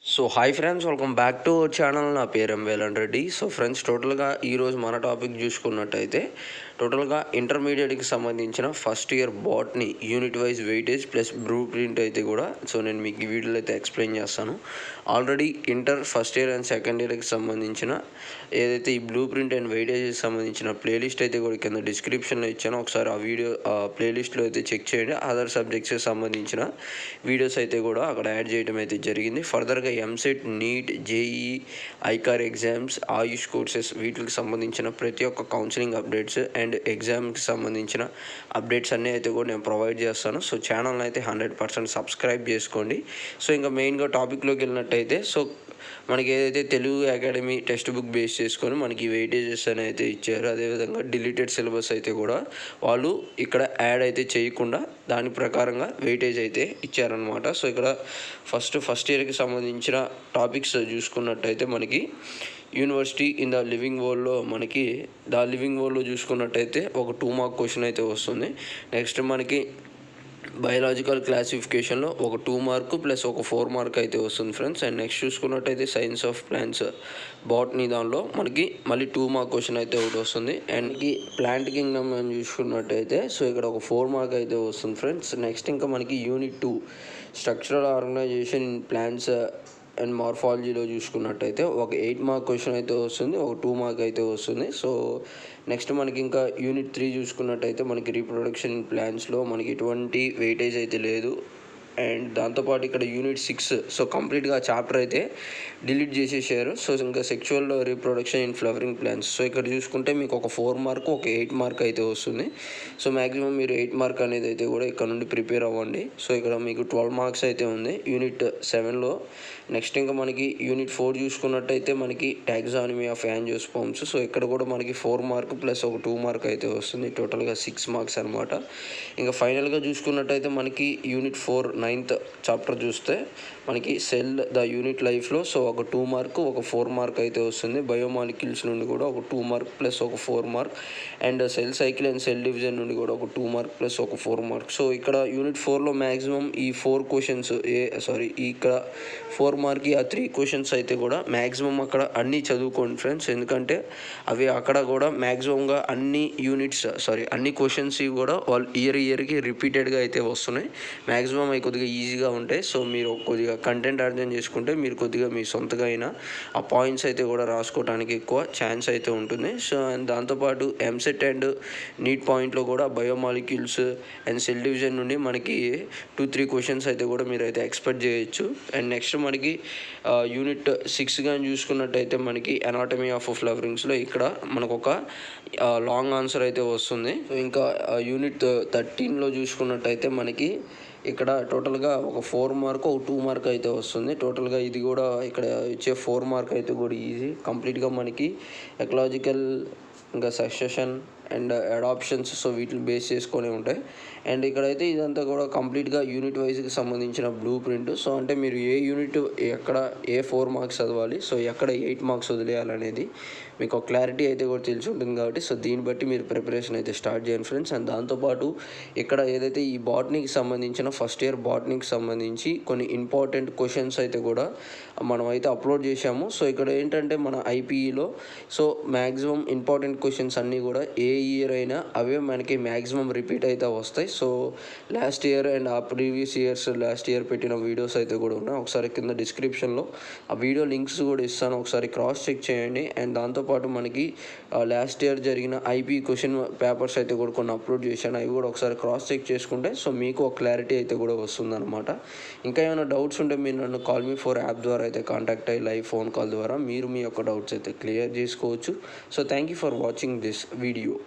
so hi friends welcome back to our channel నా పేరు ఎంవేలన్ Reddy so friends టోటల్గా ఈరోజు మన టాపిక్ చూసుకున్నట్టయితే టోటల్గా ఇంటర్మీడియట్కి సంబంధించిన first year botany unit wise weightage plus blueprint అయితే కూడా సో నేను మీకు ఈ వీడియోలో అయితే ఎక్స్ప్లెయిన్ చేస్తాను already inter first year and second ఇయర్కి సంబంధించిన ఏదైతే ఈ బ్లూ ప్రింట్ అండ్ వెయిటేజ్కి సంబంధించిన ప్లేలిస్ట్ అయితే కూడా కింద డిస్క్రిప్షన్లో ఇచ్చాను ఒకసారి ఆ వీడియో ఆ ప్లేలిస్ట్లో అయితే చెక్ చేయండి అదర్ సబ్జెక్ట్స్కి సంబంధించిన వీడియోస్ అయితే కూడా అక్కడ యాడ్ చేయడం అయితే జరిగింది ఫర్దర్గా EAMCET NEET JEE ICAR exams AYUSH courses వీటికి సంబంధించిన ప్రతి ఒక్క కౌన్సిలింగ్ అప్డేట్స్ అండ్ ఎగ్జామ్కి సంబంధించిన అప్డేట్స్ అన్నీ అయితే కూడా నేను ప్రొవైడ్ చేస్తాను సో ఛానల్ని అయితే హండ్రెడ్ పర్సెంట్ సబ్స్క్రైబ్ చేసుకోండి సో ఇంకా మెయిన్గా టాపిక్లోకి వెళ్ళినట్టయితే సో మనకి ఏదైతే Telugu academy textbook base చేసుకొని మనకి వెయిటేజెస్ అని అయితే ఇచ్చారు అదేవిధంగా డిలీటెడ్ సిలబస్ అయితే కూడా వాళ్ళు ఇక్కడ యాడ్ అయితే చేయకుండా దాని ప్రకారంగా వెయిటేజ్ అయితే ఇచ్చారనమాట సో ఇక్కడ ఫస్ట్ ఫస్ట్ ఇయర్కి సంబంధించిన టాపిక్స్ చూసుకున్నట్టయితే మనకి యూనివర్సిటీ ఇన్ ద లివింగ్ వరల్డ్లో మనకి ద లివింగ్ వరల్డ్లో చూసుకున్నట్టయితే ఒక టూ మార్క్ క్వశ్చన్ అయితే వస్తుంది నెక్స్ట్ మనకి బయలాజికల్ క్లాసిఫికేషన్లో ఒక టూ మార్క్ ప్లస్ ఒక ఫోర్ మార్క్ అయితే వస్తుంది ఫ్రెండ్స్ అండ్ నెక్స్ట్ చూసుకున్నట్టయితే సైన్స్ ఆఫ్ ప్లాంట్స్ బాటనీ దానిలో మనకి మళ్ళీ టూ మార్క్ క్వశ్చన్ అయితే ఒకటి వస్తుంది అండ్ ఈ ప్లాంట్ కింగ్డమ్ అని చూసుకున్నట్టయితే సో ఇక్కడ ఒక ఫోర్ మార్క్ అయితే వస్తుంది ఫ్రెండ్స్ నెక్స్ట్ ఇంకా మనకి unit two structural organisation in plants and మార్ఫాలజీలో చూసుకున్నట్టయితే ఒక ఎయిట్ మార్క్ క్వశ్చన్ అయితే వస్తుంది ఒక టూ మార్క్ అయితే వస్తుంది సో నెక్స్ట్ మనకి ఇంకా యూనిట్ త్రీ చూసుకున్నట్టయితే మనకి రీప్రొడక్షన్ ఇన్ ప్లాన్స్లో మనకి ఎటువంటి వెయిటేజ్ అయితే లేదు అండ్ దాంతోపాటు ఇక్కడ యూనిట్ సిక్స్ సో కంప్లీట్గా చాప్టర్ అయితే డిలీట్ చేసేసారు సో ఇంకా sexual reproduction in flowering plants so ఇక్కడ చూసుకుంటే మీకు ఒక ఫోర్ మార్క్ ఒక ఎయిట్ మార్క్ అయితే వస్తుంది సో మ్యాక్సిమం మీరు ఎయిట్ మార్క్ అనేది అయితే కూడా ఇక్కడ నుండి ప్రిపేర్ అవ్వండి సో ఇక్కడ మీకు ట్వెల్వ్ మార్క్స్ అయితే ఉంది యూనిట్ సెవెన్లో నెక్స్ట్ ఇంకా మనకి యూనిట్ ఫోర్ చూసుకున్నట్టయితే మనకి టాక్సానమీ ఆఫ్ యాంజియోస్పోమ్స్ సో ఇక్కడ కూడా మనకి ఫోర్ మార్క్ ప్లస్ ఒక టూ మార్క్ అయితే వస్తుంది టోటల్గా సిక్స్ మార్క్స్ అనమాట ఇంకా ఫైనల్గా చూసుకున్నట్టయితే మనకి యూనిట్ ఫోర్ నైన్త్ చాప్టర్ చూస్తే మనకి సెల్ ద యూనిట్ లైఫ్లో సో ఒక టూ మార్క్ ఒక ఫోర్ మార్క్ అయితే వస్తుంది బయోమాలిక్యూల్స్ నుండి కూడా ఒక టూ మార్క్ ప్లస్ ఒక four mark and cell cycle and cell division నుండి కూడా ఒక టూ మార్క్ ప్లస్ ఒక ఫోర్ మార్క్ సో ఇక్కడ యూనిట్ ఫోర్లో మ్యాక్సిమం ఈ ఫోర్ క్వశ్చన్స్ ఏ సారీ ఇక్కడ ఫోర్ మార్క్కి ఆ త్రీ క్వశ్చన్స్ అయితే కూడా మ్యాక్సిమం అక్కడ అన్నీ చదువుకోండి ఫ్రెండ్స్ ఎందుకంటే అవి అక్కడ కూడా మ్యాక్సిమంగా అన్ని యూనిట్స్ సారీ అన్ని క్వశ్చన్స్ కూడా వాళ్ళు ఇయర్ ఇయర్కి రిపీటెడ్గా అయితే వస్తున్నాయి మ్యాక్సిమం అవి కొద్దిగా ఈజీగా ఉంటాయి సో మీరు కొద్దిగా కంటెంట్ అర్థం చేసుకుంటే మీరు కొద్దిగా మీ సొంతగా అయినా ఆ పాయింట్స్ అయితే కూడా రాసుకోవడానికి ఎక్కువ ఛాన్స్ అయితే ఉంటుంది సో అండ్ దాంతోపాటు ఎంసెట్ అండ్ నీట్ పాయింట్లో కూడా బయోమాలిక్యూల్స్ అండ్ సెల్ డివిజన్ నుండి మనకి టూ త్రీ క్వశ్చన్స్ అయితే కూడా మీరు అయితే ఎక్స్పెక్ట్ చేయొచ్చు అండ్ నెక్స్ట్ మనకి యూనిట్ సిక్స్ కానీ చూసుకున్నట్టయితే మనకి అనాటమీ ఆఫ్ ఫ్లవరింగ్స్లో ఇక్కడ మనకు ఒక లాంగ్ ఆన్సర్ అయితే వస్తుంది సో ఇంకా యూనిట్ థర్టీన్లో చూసుకున్నట్టయితే మనకి ఇక్కడ టోటల్గా ఒక ఫోర్ మార్క్ ఒక టూ మార్క్ అయితే వస్తుంది టోటల్గా ఇది కూడా ఇక్కడ ఇచ్చే ఫోర్ మార్క్ అయితే కూడా ఈజీ కంప్లీట్గా మనకి ఎకలాజికల్ ఇంకా సక్సెషన్ అండ్ అడాప్షన్స్ సో వీటిని బేస్ చేసుకొని ఉంటాయి అండ్ ఇక్కడైతే ఇదంతా కూడా కంప్లీట్గా యూనిట్ వైజ్కి సంబంధించిన బ్లూ ప్రింట్ సో అంటే మీరు ఏ యూనిట్ ఎక్కడ ఏ ఫోర్ మార్క్స్ చదవాలి సో ఎక్కడ ఎయిట్ మార్క్స్ వదిలేయాలనేది మీకు ఒక క్లారిటీ అయితే కూడా తెలిసి ఉంటుంది కాబట్టి సో దీన్ని బట్టి మీరు ప్రిపరేషన్ అయితే స్టార్ట్ చేయండి ఫ్రెండ్స్ అండ్ దాంతోపాటు ఇక్కడ ఏదైతే ఈ బాటనీకి సంబంధించిన ఫస్ట్ ఇయర్ బాటనీకి సంబంధించి కొన్ని ఇంపార్టెంట్ క్వశ్చన్స్ అయితే కూడా మనం అయితే అప్లోడ్ చేశాము సో ఇక్కడ ఏంటంటే మన ఐపీఈలో సో మ్యాక్సిమం ఇంపార్టెంట్ క్వశ్చన్స్ అన్నీ కూడా ఏ ఇయర్ అయినా అవే మనకి మ్యాక్సిమం రిపీట్ అయితే వస్తాయి సో లాస్ట్ ఇయర్ అండ్ ఆ ప్రీవియస్ ఇయర్స్ లాస్ట్ ఇయర్ పెట్టిన వీడియోస్ అయితే కూడా ఉన్నాయి ఒకసారి కింద డిస్క్రిప్షన్లో ఆ వీడియో లింక్స్ కూడా ఇస్తాను ఒకసారి క్రాస్ చెక్ చేయండి అండ్ దాంతోపాటు మనకి లాస్ట్ ఇయర్ జరిగిన ఐపీ క్వశ్చన్ పేపర్స్ అయితే కూడా కొన్ని అప్లోడ్ చేశాను అవి కూడా ఒకసారి క్రాస్ చెక్ చేసుకుంటే సో మీకు ఒక క్లారిటీ అయితే కూడా వస్తుందన్నమాట ఇంకా ఏమైనా డౌట్స్ ఉంటే మీరు నన్ను కాల్ మీ ఫోర్ యాప్ ద్వారా అయితే కాంటాక్ట్ అయ్యి లైవ్ ఫోన్ కాల్ ద్వారా మీరు మీ యొక్క డౌట్స్ అయితే క్లియర్ చేసుకోవచ్చు so thank you for watching this video